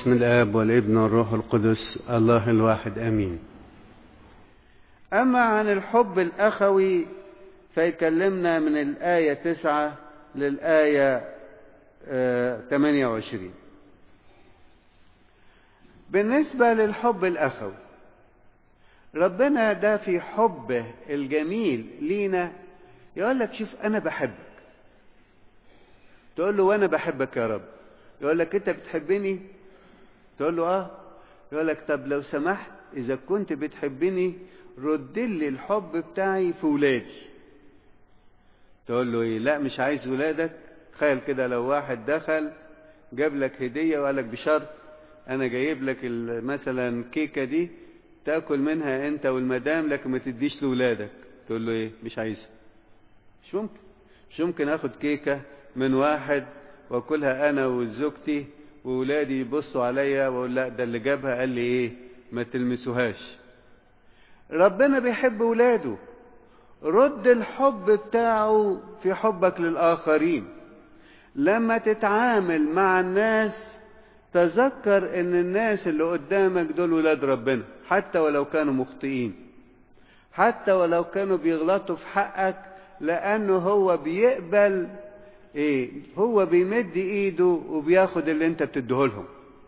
باسم الآب والابن والروح القدس الله الواحد آمين أما عن الحب الأخوي فيكلمنا من الآية تسعة للآية ثمانية وعشرين بالنسبة للحب الأخوي ربنا ده في حبه الجميل لينا يقول لك شوف أنا بحبك تقول له وأنا بحبك يا رب يقول لك أنت بتحبني تقول له آه يقول لك طب لو سمحت إذا كنت بتحبني رد لي الحب بتاعي في ولادي تقول له إيه لا مش عايز ولادك تخيل كده لو واحد دخل جاب لك هدية وقال لك بشرط أنا جايب لك مثلا كيكة دي تاكل منها أنت والمدام لكن ما تديش لولادك تقول له إيه مش عايزها مش ممكن مش ممكن آخد كيكة من واحد واكلها أنا وزوجتي وولادي يبصوا عليا واقول لا ده اللي جابها قال لي ايه ما تلمسوهاش ربنا بيحب ولاده رد الحب بتاعه في حبك للآخرين لما تتعامل مع الناس تذكر ان الناس اللي قدامك دول ولاد ربنا حتى ولو كانوا مخطئين حتى ولو كانوا بيغلطوا في حقك لانه هو بيقبل ايه هو بيمد ايده وبياخد اللي انت بتديهولهم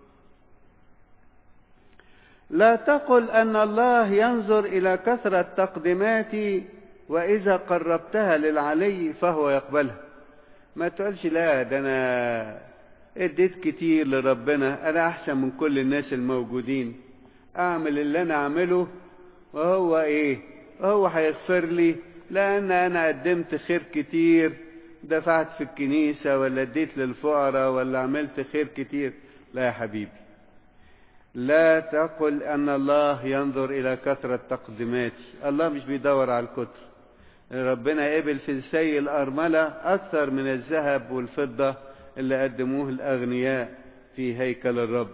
لا تقل ان الله ينظر الى كثرة تقديماتي واذا قربتها للعلي فهو يقبلها ما تقولش لا ده انا اديت كتير لربنا انا احسن من كل الناس الموجودين اعمل اللي انا اعمله وهو ايه هو هيغفر لي لان انا قدمت خير كتير دفعت في الكنيسة ولا اديت للفقراء ولا عملت خير كتير لا يا حبيبي لا تقل أن الله ينظر إلى كثرة تقدماتي الله مش بيدور على الكتر ربنا قبل في السي الأرملة أكثر من الذهب والفضة اللي قدموه الأغنياء في هيكل الرب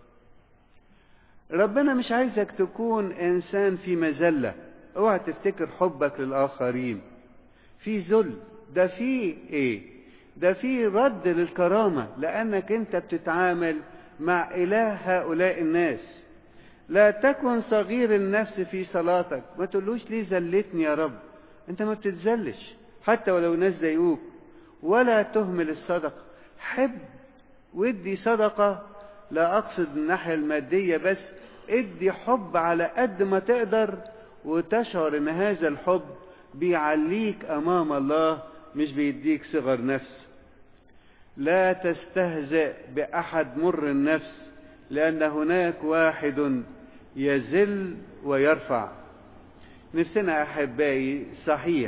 ربنا مش عايزك تكون إنسان في مزلة اوعى تفتكر حبك للآخرين في ذل ده في ايه ده في رد للكرامة لانك انت بتتعامل مع اله هؤلاء الناس لا تكن صغير النفس في صلاتك ما تقولوش ليه زلتني يا رب انت ما بتتزلش حتى ولو ناس ضايقوك ولا تهمل الصدقة حب وادي صدقة لا اقصد الناحية المادية بس ادي حب على قد ما تقدر وتشعر ان هذا الحب بيعليك امام الله مش بيديك صغر نفس لا تستهزئ باحد مر النفس لان هناك واحد يزل ويرفع نفسنا احبائي صحيح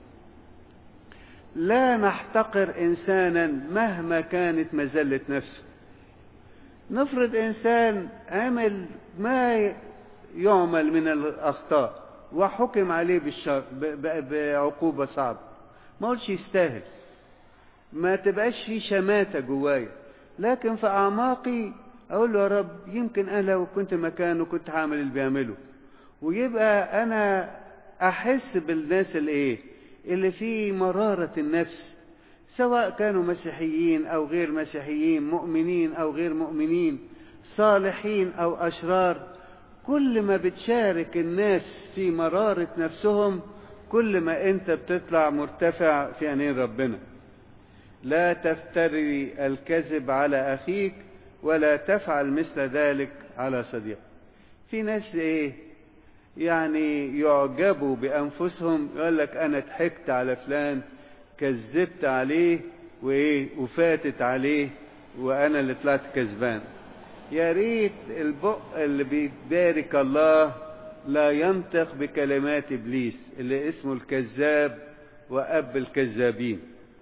لا نحتقر انسانا مهما كانت مزله نفسه نفرض انسان عمل ما يعمل من الاخطاء وحكم عليه بالشر بعقوبه صعبه ما قلش يستاهل ما تبقاش في شماتة جوايا لكن في أعماقي أقول له يا رب يمكن أنا لو كنت مكانه كنت هعمل اللي بيعمله ويبقى أنا أحس بالناس اللي إيه اللي في مرارة النفس سواء كانوا مسيحيين أو غير مسيحيين مؤمنين أو غير مؤمنين صالحين أو أشرار كل ما بتشارك الناس في مرارة نفسهم كل ما انت بتطلع مرتفع في عينين ربنا لا تفتري الكذب على اخيك ولا تفعل مثل ذلك على صديق في ناس ايه يعني يعجبوا بانفسهم يقول لك انا ضحكت على فلان كذبت عليه وايه وفاتت عليه وانا اللي طلعت كذبان يا ريت البق اللي بيبارك الله لا ينطق بكلمات ابليس اللي اسمه الكذاب واب الكذابين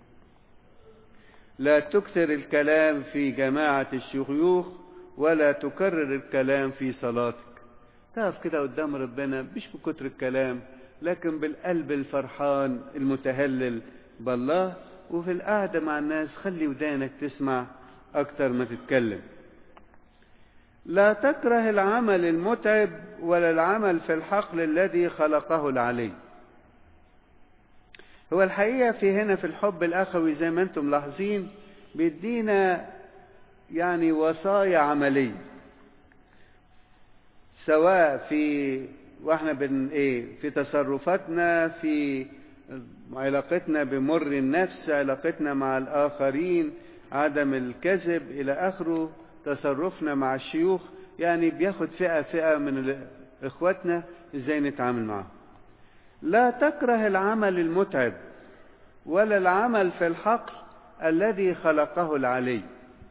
لا تكثر الكلام في جماعه الشيوخ ولا تكرر الكلام في صلاتك تقف كده قدام ربنا مش بكتر الكلام لكن بالقلب الفرحان المتهلل بالله وفي القعده مع الناس خلي ودانك تسمع اكتر ما تتكلم لا تكره العمل المتعب ولا العمل في الحقل الذي خلقه العلي هو الحقيقة في هنا في الحب الأخوي زي ما أنتم ملاحظين بيدينا يعني وصايا عملية سواء في واحنا بن ايه في تصرفاتنا في علاقتنا بمر النفس علاقتنا مع الآخرين عدم الكذب إلى آخره تصرفنا مع الشيوخ يعني بياخد فئة فئة من إخواتنا إزاي نتعامل معهم لا تكره العمل المتعب ولا العمل في الحقل الذي خلقه العلي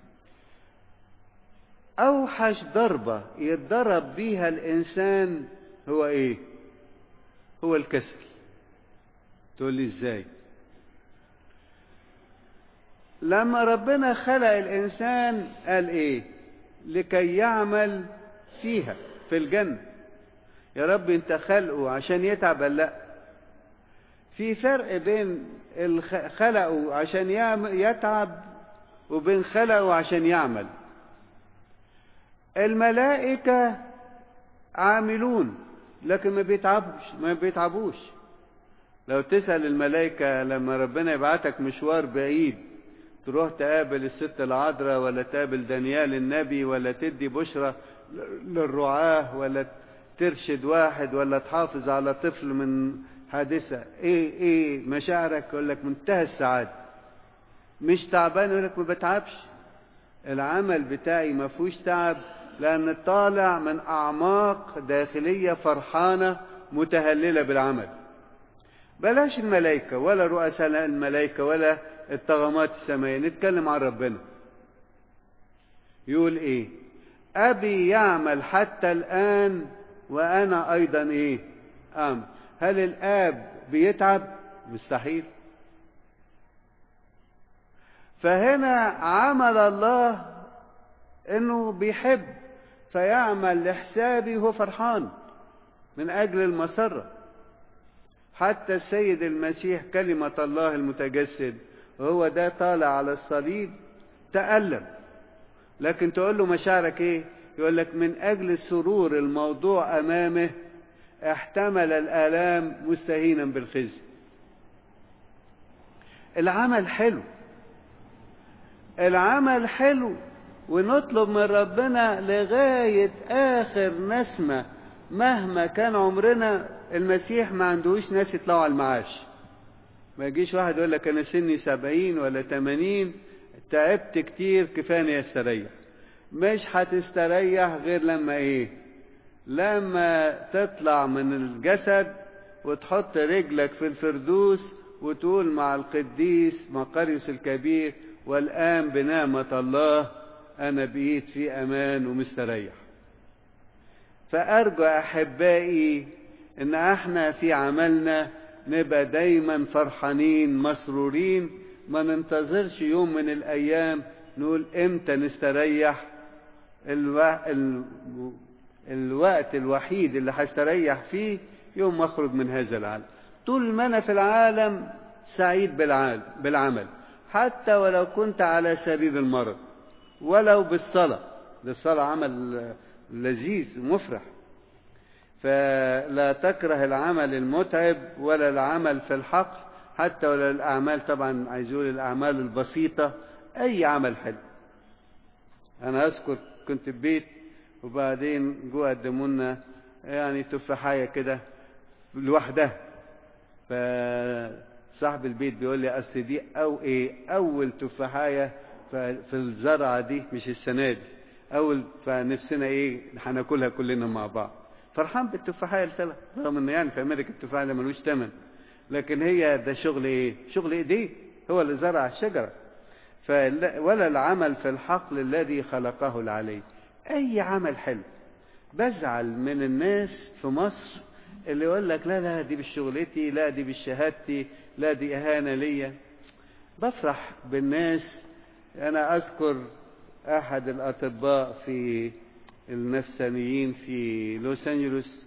أوحش ضربة يتضرب بيها الإنسان هو إيه؟ هو الكسل تقول لي إزاي؟ لما ربنا خلق الإنسان قال إيه؟ لكي يعمل فيها في الجنة يا رب أنت خلقه عشان يتعب لا في فرق بين خلقه عشان يتعب وبين خلقه عشان يعمل الملائكة عاملون لكن ما بيتعبوش ما بيتعبوش لو تسأل الملائكة لما ربنا يبعتك مشوار بعيد تروح تقابل الست العذراء ولا تقابل دانيال النبي ولا تدي بشرة للرعاة ولا ترشد واحد ولا تحافظ على طفل من حادثة ايه ايه مشاعرك يقول لك منتهى السعادة مش تعبان يقول لك ما بتعبش العمل بتاعي ما فيهوش تعب لأن طالع من أعماق داخلية فرحانة متهللة بالعمل بلاش الملائكة ولا رؤساء الملائكة ولا الطغمات السماوية نتكلم عن ربنا يقول ايه أبي يعمل حتى الآن وأنا أيضا ايه أعمل هل الآب بيتعب مستحيل فهنا عمل الله انه بيحب فيعمل لحسابي وهو فرحان من اجل المسره حتى السيد المسيح كلمه الله المتجسد وهو ده طالع على الصليب تألم لكن تقول له مشاعرك ايه يقول لك من اجل السرور الموضوع امامه احتمل الالام مستهينا بالخزي العمل حلو العمل حلو ونطلب من ربنا لغاية آخر نسمة مهما كان عمرنا المسيح ما عندهوش ناس يطلعوا على المعاش ما يجيش واحد يقول لك أنا سني سبعين ولا تمانين تعبت كتير كفاية استريح مش هتستريح غير لما ايه لما تطلع من الجسد وتحط رجلك في الفردوس وتقول مع القديس مقريوس الكبير والآن بنعمة الله أنا بقيت في أمان ومستريح فأرجو أحبائي إن احنا في عملنا نبقى دايما فرحانين مسرورين ما ننتظرش يوم من الأيام نقول إمتى نستريح الو... ال... الوقت الوحيد اللي هستريح فيه يوم ما أخرج من هذا العالم طول ما أنا في العالم سعيد بالعالم بالعمل حتى ولو كنت على سبيل المرض ولو بالصلاة ده الصلاة عمل لذيذ مفرح فلا تكره العمل المتعب ولا العمل في الحقل حتى ولا الأعمال طبعا عايز يقول الأعمال البسيطة أي عمل حلو أنا أذكر كنت في بيت وبعدين جو قدموا لنا يعني تفاحية كده لوحدها فصاحب البيت بيقول لي أصل دي أو إيه أول تفاحية في الزرعة دي مش السنة دي أول فنفسنا إيه هناكلها كلنا مع بعض فرحان بالتفاحية الثلاث رغم إن يعني في أمريكا التفاح ده ملوش ثمن لكن هي ده شغل إيه؟ شغل إيديه هو اللي زرع الشجرة ولا العمل في الحقل الذي خلقه العلي أي عمل حلو بزعل من الناس في مصر اللي يقول لك لا لا دي بالشغلتي لا دي بالشهادتي لا دي إهانة ليا بفرح بالناس أنا أذكر أحد الأطباء في النفسانيين في لوس أنجلوس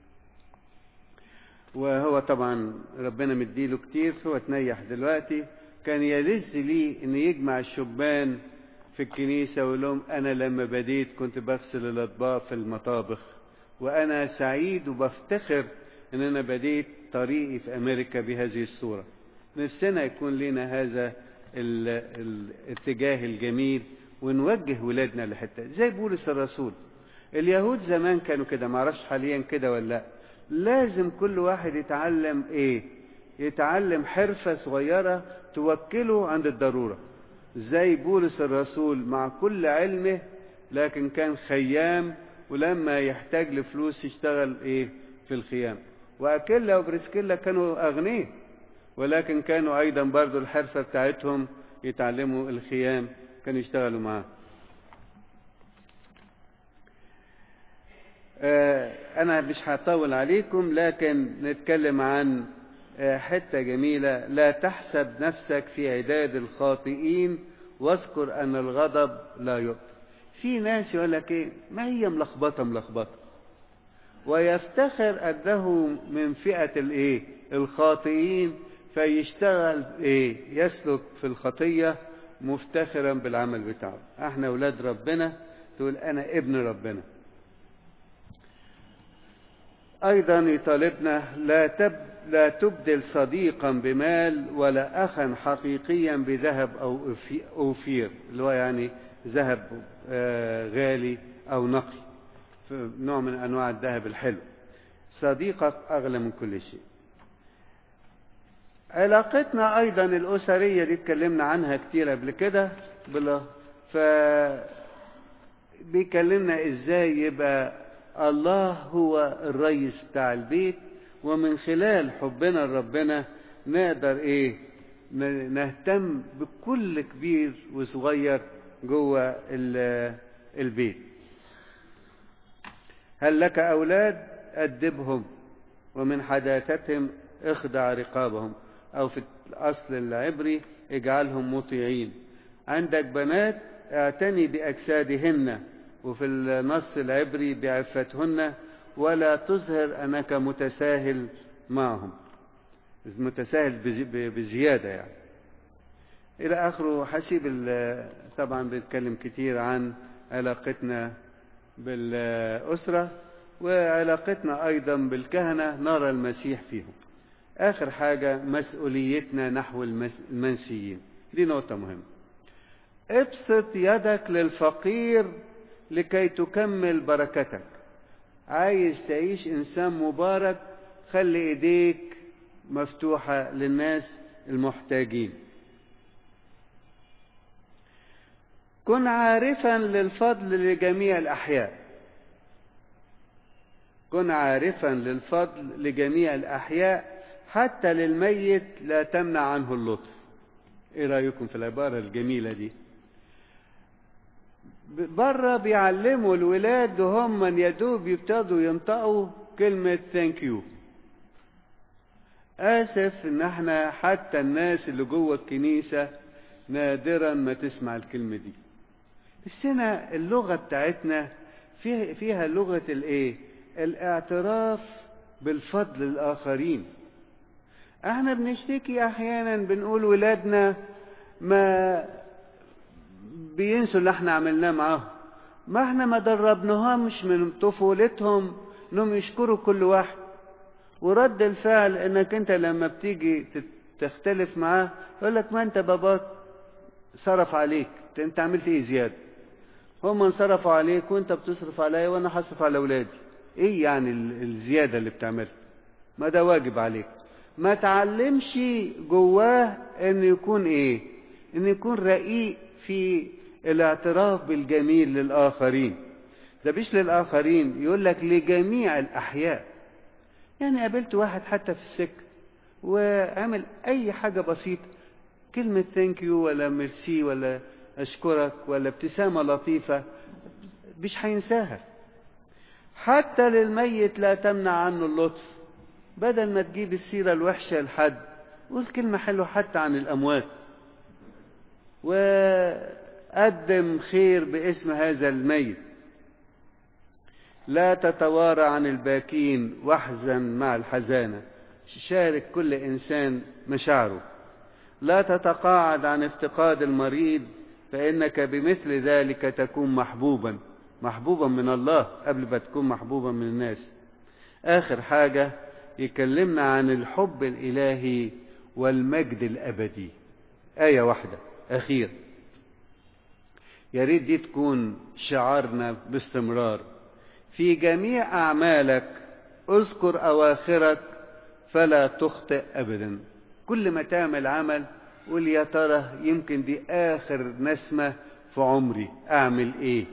وهو طبعا ربنا مديله كتير فهو تنيح دلوقتي كان يلذ لي ان يجمع الشبان في الكنيسة ويقول لهم انا لما بديت كنت بغسل الاطباق في المطابخ وانا سعيد وبفتخر ان انا بديت طريقي في امريكا بهذه الصورة نفسنا يكون لنا هذا الاتجاه الجميل ونوجه ولادنا لحتة زي بولس الرسول اليهود زمان كانوا كده معرفش حاليا كده ولا لا لازم كل واحد يتعلم ايه يتعلم حرفة صغيرة توكله عند الضرورة زي بولس الرسول مع كل علمه لكن كان خيام ولما يحتاج لفلوس يشتغل ايه في الخيام واكيلا وبرسكيلا كانوا اغنياء ولكن كانوا ايضا برضو الحرفة بتاعتهم يتعلموا الخيام كانوا يشتغلوا معاه أنا مش هطول عليكم لكن نتكلم عن حتة جميلة لا تحسب نفسك في عداد الخاطئين واذكر أن الغضب لا يؤتى في ناس يقول لك إيه ما هي ملخبطة ملخبطة ويفتخر أنه من فئة الإيه الخاطئين فيشتغل إيه يسلك في الخطية مفتخرا بالعمل بتاعه احنا أولاد ربنا تقول أنا ابن ربنا أيضا يطالبنا لا تب لا تبدل صديقا بمال ولا أخا حقيقيا بذهب أو أوفير اللي هو يعني ذهب غالي أو نقي نوع من أنواع الذهب الحلو صديقك أغلى من كل شيء علاقتنا أيضا الأسرية دي اتكلمنا عنها كتير قبل كده بلا ف بيكلمنا ازاي يبقى الله هو الرئيس بتاع البيت ومن خلال حبنا لربنا نقدر ايه نهتم بكل كبير وصغير جوه البيت هل لك اولاد ادبهم ومن حداثتهم اخدع رقابهم او في الاصل العبري اجعلهم مطيعين عندك بنات اعتني باجسادهن وفي النص العبري بعفتهن ولا تظهر أنك متساهل معهم متساهل بزيادة يعني إلى آخره حسيب طبعا بيتكلم كتير عن علاقتنا بالأسرة وعلاقتنا أيضا بالكهنة نرى المسيح فيهم آخر حاجة مسؤوليتنا نحو المنسيين دي نقطة مهمة ابسط يدك للفقير لكي تكمل بركتك عايز تعيش انسان مبارك خلي ايديك مفتوحة للناس المحتاجين كن عارفا للفضل لجميع الاحياء كن عارفا للفضل لجميع الاحياء حتى للميت لا تمنع عنه اللطف ايه رايكم في العباره الجميله دي بره بيعلموا الولاد هم من يدوب يبتدوا ينطقوا كلمة ثانك يو آسف إن احنا حتى الناس اللي جوه الكنيسة نادرا ما تسمع الكلمة دي بس هنا اللغة بتاعتنا فيها, فيها لغة الايه الاعتراف بالفضل الآخرين احنا بنشتكي احيانا بنقول ولادنا ما بينسوا اللي احنا عملناه معاهم ما احنا ما دربناهمش من طفولتهم انهم يشكروا كل واحد ورد الفعل انك انت لما بتيجي تختلف معاه يقول لك ما انت باباك صرف عليك انت عملت ايه زياده هم انصرفوا عليك وانت بتصرف عليا وانا هصرف على اولادي ايه يعني الزياده اللي بتعملها ما ده واجب عليك ما تعلمش جواه ان يكون ايه ان يكون رقيق في الاعتراف بالجميل للآخرين ده مش للآخرين يقول لك لجميع الأحياء يعني قابلت واحد حتى في السكة وعمل أي حاجة بسيطة كلمة ثانك يو ولا ميرسي ولا أشكرك ولا ابتسامة لطيفة مش هينساها حتى للميت لا تمنع عنه اللطف بدل ما تجيب السيرة الوحشة لحد قول كلمة حلوة حتى عن الأموات وقدم خير باسم هذا الميت لا تتوارى عن الباكين واحزن مع الحزانة شارك كل إنسان مشاعره لا تتقاعد عن افتقاد المريض فإنك بمثل ذلك تكون محبوبا محبوبا من الله قبل ما تكون محبوبا من الناس آخر حاجة يكلمنا عن الحب الإلهي والمجد الأبدي آية واحدة أخير يا ريت دي تكون شعارنا باستمرار في جميع أعمالك اذكر أواخرك فلا تخطئ أبدا كل ما تعمل عمل قول يا ترى يمكن دي آخر نسمة في عمري أعمل إيه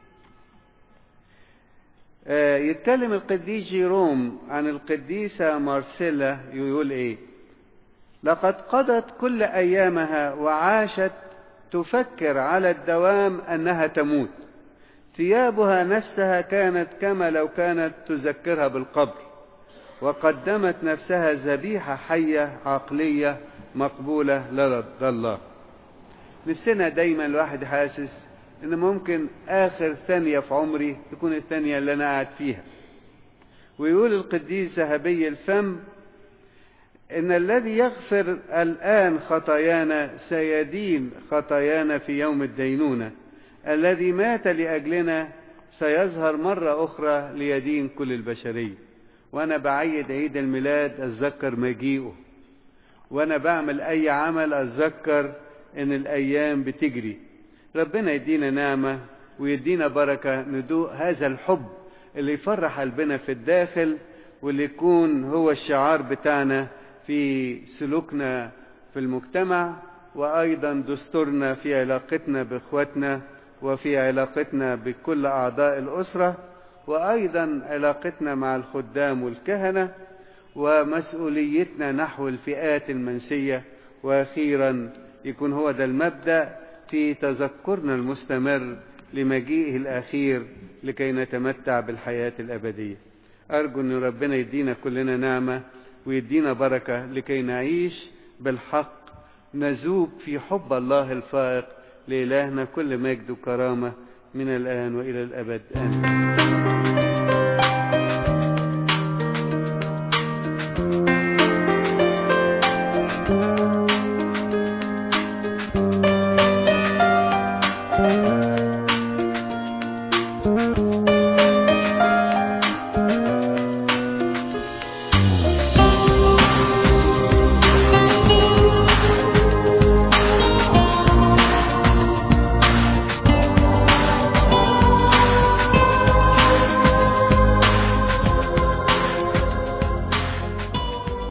آه يتكلم القديس جيروم عن القديسة مارسيلا يقول إيه لقد قضت كل أيامها وعاشت تفكر على الدوام أنها تموت ثيابها نفسها كانت كما لو كانت تذكرها بالقبر وقدمت نفسها ذبيحة حية عقلية مقبولة لرضا الله نفسنا دايما الواحد حاسس ان ممكن اخر ثانية في عمري تكون الثانية اللي انا قاعد فيها ويقول القديس ذهبي الفم ان الذي يغفر الان خطايانا سيدين خطايانا في يوم الدينونة الذي مات لاجلنا سيظهر مرة اخرى ليدين كل البشرية وانا بعيد عيد الميلاد اتذكر مجيئه وانا بعمل اي عمل اتذكر ان الايام بتجري ربنا يدينا نعمة ويدينا بركة ندوق هذا الحب اللي يفرح قلبنا في الداخل واللي يكون هو الشعار بتاعنا في سلوكنا في المجتمع وايضا دستورنا في علاقتنا باخواتنا وفي علاقتنا بكل اعضاء الاسره وايضا علاقتنا مع الخدام والكهنه ومسؤوليتنا نحو الفئات المنسيه واخيرا يكون هو ده المبدا في تذكرنا المستمر لمجيئه الاخير لكي نتمتع بالحياه الابديه ارجو ان ربنا يدينا كلنا نعمه ويدينا بركه لكي نعيش بالحق نذوب في حب الله الفائق لالهنا كل مجد وكرامه من الان والى الابد امين